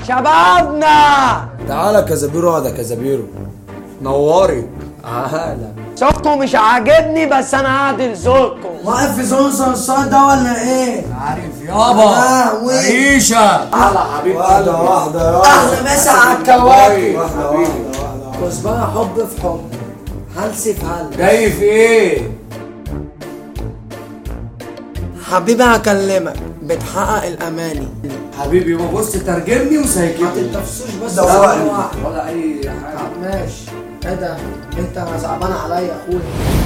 شبابنا تعالى كزبيرو اقعد يا كزبيرو نوري تعالى صوتكم مش عاجبني بس انا هعدل ذوقكم واقف في زون صرصار ده ولا ايه؟ عارف لهوي. عيشة تعالى حبيبي واحدة واحدة يا احلى مسا على الكواكب واحدة واحدة واحدة كزبرة حب في حب هلس في هل جاي في ايه؟ حبيبي هكلمك بتحقق الاماني حبيبي ما بص ترجمني ما وسايكتني تتنفسوش بس ده ثانية ولا واحدة. ولا اي حاجة طب ماشي ايه ده انت صعبان عليا يا اخويا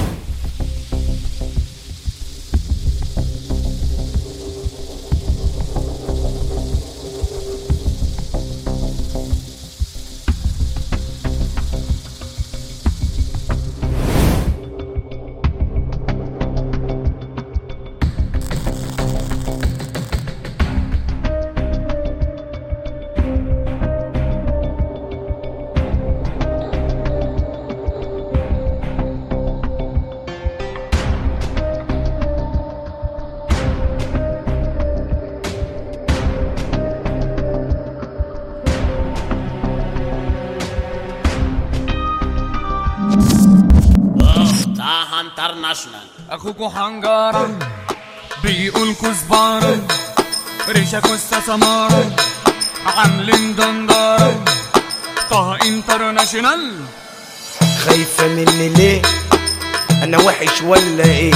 طه انترناشونال اخوكوا حنجرة بيقول كزبرة ريشة كوستا سمارة عاملين دندرة طه انترناشونال خايفة مني ليه أنا وحش ولا إيه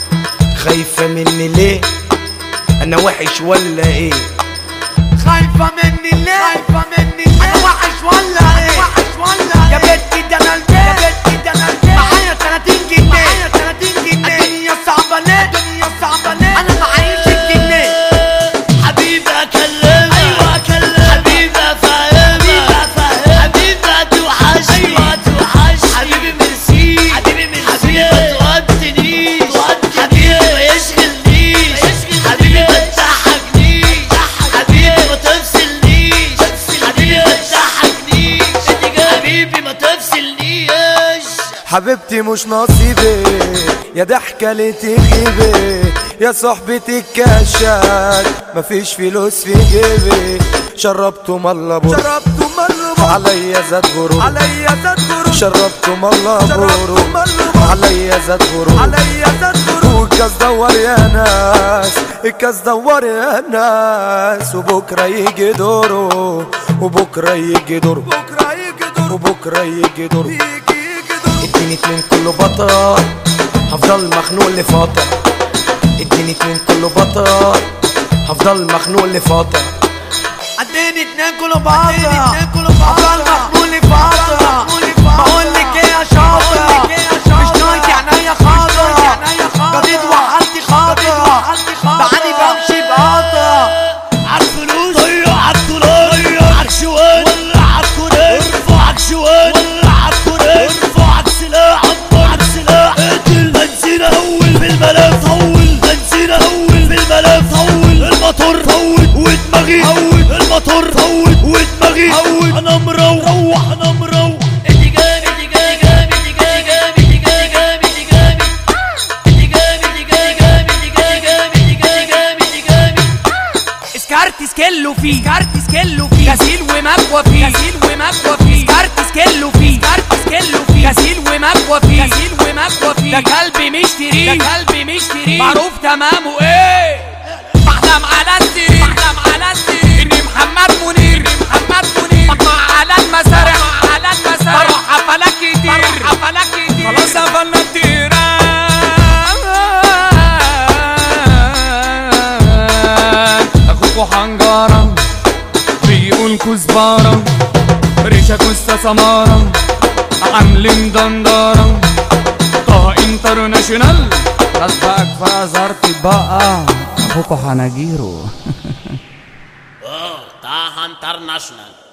خايفة مني ليه أنا وحش ولا إيه خايفة مني ليه خايفة مني ليه أنا وحش ولا إيه وحش ولا يا بنتي ده أنا البيت يا بنتي ده أنا البيت معايا 30 جنيه معايا 30 جنيه الدنيا صعبة ليه الدنيا صعبة ليه أنا معيش الجنيه حبيبي اكلمك ايوه اكلمك حبيبي افهمك حبيبي توحش ايوه توحش حبيبي ميرسي حبيبي ميرسي حبيبي ما تودنيش حبيبي ما يشغلنيش حبيبي ما تضحكنيش حبيبي ما تفصلنيش حبيبي ما تضحكنيش حبيبي ما تفصلنيش حبيبتي مش نصيبي يا ضحكة ليه تغيبي يا صحبتي الكاشات مفيش فلوس في جيبي شربتوا ملا بور شربتوا ملا بور عليا زاد غرور عليا زاد غرور شربتوا ملا بور عليا زاد غرور عليا زاد غرور والكاس دور يا ناس الكاس دور يا ناس وبكره يجي دوره وبكره يجي دوره بكره يجي دوره وبكره يجي دوره اديني اتنين كله بطل هفضل مخنوق لفترة اديني اتنين كله بطل هفضل مخنوق لفترة اديني اتنين كله بطل هفضل مخنوق لفترة بقول لك ايه يا شاطر مش نايت عينيا خاطر جديد وحالتي خاطر بعاني بمشي بقطر عالفلوس طير عالدولار طير عالشوال ولع عالكورير ارفع عالشوال ولع عالكورير ارفع عالسلاح عبر عالسلاح اقتل بنزين اول في الملف طول بنزين اول في الملف طول الموتور فوت ودماغي فوت الموتور فوت ودماغي فوت انا مروح روح انا مروح ادي جامد ادي جامد ادي جامد ادي جامد ادي جامد ادي جامد ادي جامد ادي جامد ادي جامد ادي جامد سكارت سكيلو فيه سكارت سكيلو فيه غسيل ومكوى فيه غسيل ومكوى فيه سكارت سكيلو فيه سكارت سكيلو فيه غسيل ومكوى فيه غسيل ومكوى فيه ده كلب مشتري ده كلب مشتري معروف تمامه ايه بحلم على السرير بحلم على السرير اني محمد منير اني محمد منير بطلع على المسارح بطلع على المسارح بروح حفلات كتير بروح حفلات كتير خلاص قفلنا التيران اخوكوا حنجرة بيقول كزبرة ريشة كوستا سمارة عاملين دندرة طه انترناشونال خلاص بقى كفايه زرت بقى اخوكوا حناجيرو طه انترناشونال